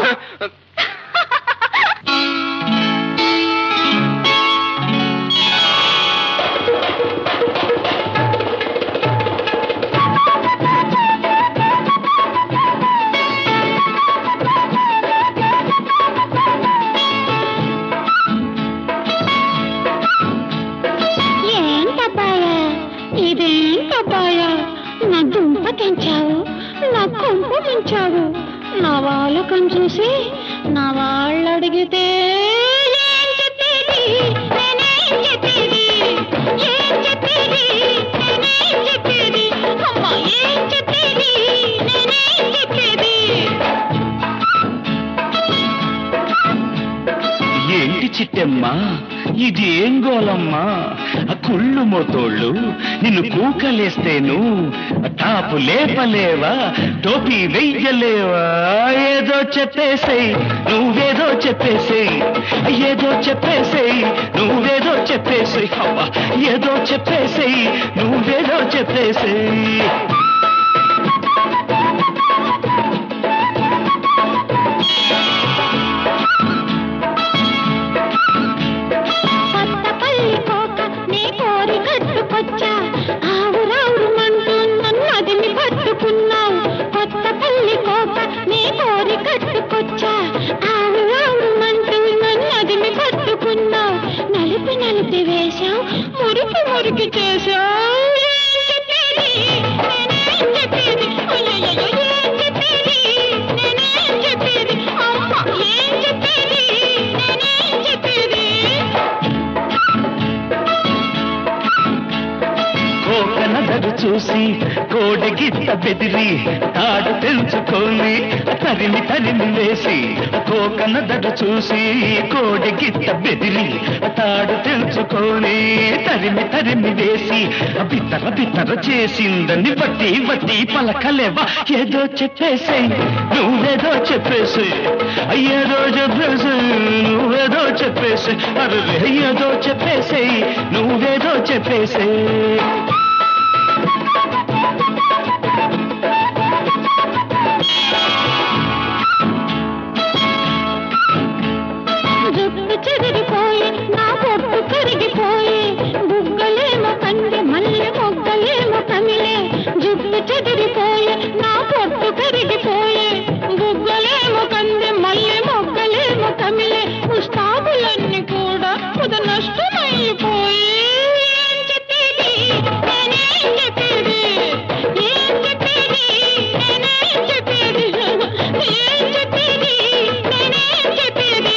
ఏంటబ్బాయా ఇదేంటబ్బాయా నా దుంప తెంచావు నా కొంపు తెంచావు నా వాళ్ళకం చూసి నా వాళ్ళు అడిగితే ఏం చెప్పేది నేనేం చెప్పేది ఏం చెప్పేది నేనేం చెప్పేది అమ్మా ఏం చెప్పేది నేనేం చెప్పేది ఏంటి చిట్టమ్మా ఇది ఏం గోలమ్మా ఆ కుళ్ళు మోతోళ్ళు నిన్ను కూకలేస్తేను ఆ టాపు లేపలేవా టోపీ వెయ్యలేవా ఏదో చెప్పేసేయ్ నువ్వేదో చెప్పేసేయ్ ఏదో చెప్పేసేయ్ నువ్వేదో చెప్పేసేయ్ అబ్బా ఏదో చెప్పేసేయ్ నువ్వేదో చెప్పేసేయ్ కొత్త పల్లి కోక నీ కోరి కట్టుకొచ్చా ఆవు రావుమంటూ నన్ను అదిమి పట్టుకున్నావు కొత్త పల్లి కోక నీ కోరి కట్టుకొచ్చా ఆవు రావుమంటూ నన్ను అదిమి పట్టుకున్నావు నలిపి నలిపి వేశావు మురికి మురికి చేశావు ఏం చెప్పేది నేనేం చెప్పేది అయ్యయ్యో, ఏం చెప్పేది నేనేం చెప్పేది అమ్మ ఏం చెప్పేది నేనేం చెప్పేది కోకనదరు చూసి కోడి గిత్త బెదిరి తాడు తెంచుకొని తరిమి తరిమి వేసి కోకనదరు చూసి కోడి గిత్త బెదిరి తాడు తెంచుకొని తరిమి తరిమి వేసి బిత్తర బిత్తర చేసిందని బట్టి బట్టి పలకలేవా ఏదో చెప్పేసేయ్ నువ్వేదో చెప్పేసి ఏదో చెప్పేసి నువ్వేదో చెప్పేసి అరే ఏదో చెప్పేసేయ్ నువ్వేదో చెప్పేసేయ్ జుట్టు చెదిరిపోయి నా పొట్టు కరిగిపోయి బుగ్గలేమో కంది మల్లె మొగ్గలేమో కమిలే జుట్టు చెదిరిపోయి నా పొట్టు కరిగిపోయి బుగ్గలేమో కంది మల్లె మొగ్గలేమో కమిలే పుష్పాకులన్నీ కూడా పుద నష్టమైపోయి ఏం చెప్పేది నేనేం చెప్పేది ఏం చెప్పేది నేనేం చెప్పేది ఏం చెప్పేది నేనేం చెప్పేది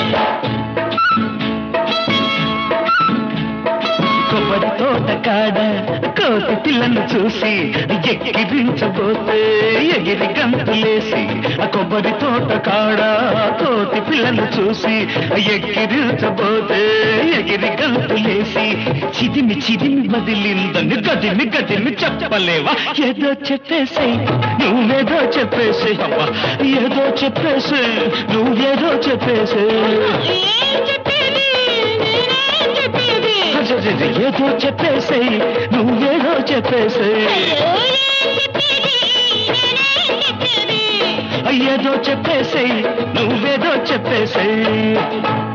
కొబ్బరి తోట కాడ కోతి పిల్లను చూసి ఎక్కిరించబోతే ఎగిరి గంతులేసి ఆ కొబ్బరి తోట కాడ కోతి పిల్లను చూసి ఎక్కిరించబోతే ఎగిరి గంతులేసి చిదిమి చిదిమి బదిలిందని గదిమి గదిమి చెప్పలేవా ఏదో చెప్పేసేయ్ నువ్వేదో చెప్పేసేయ్ అవ్వా ఏదో చెప్పేసేయ్ నువ్వేదో చెప్పేసేయ్ ఏం చెప్పేది నేనేం చెప్పేది ఏదో చెప్పేసేయ్ నువ్వేదో చెప్పేసేయ్ అయ్యో ఏం చెప్పేది నేనేం చెప్పేది ఏదో చెప్పేసేయ్ నువ్వేదో చెప్పేసేయ్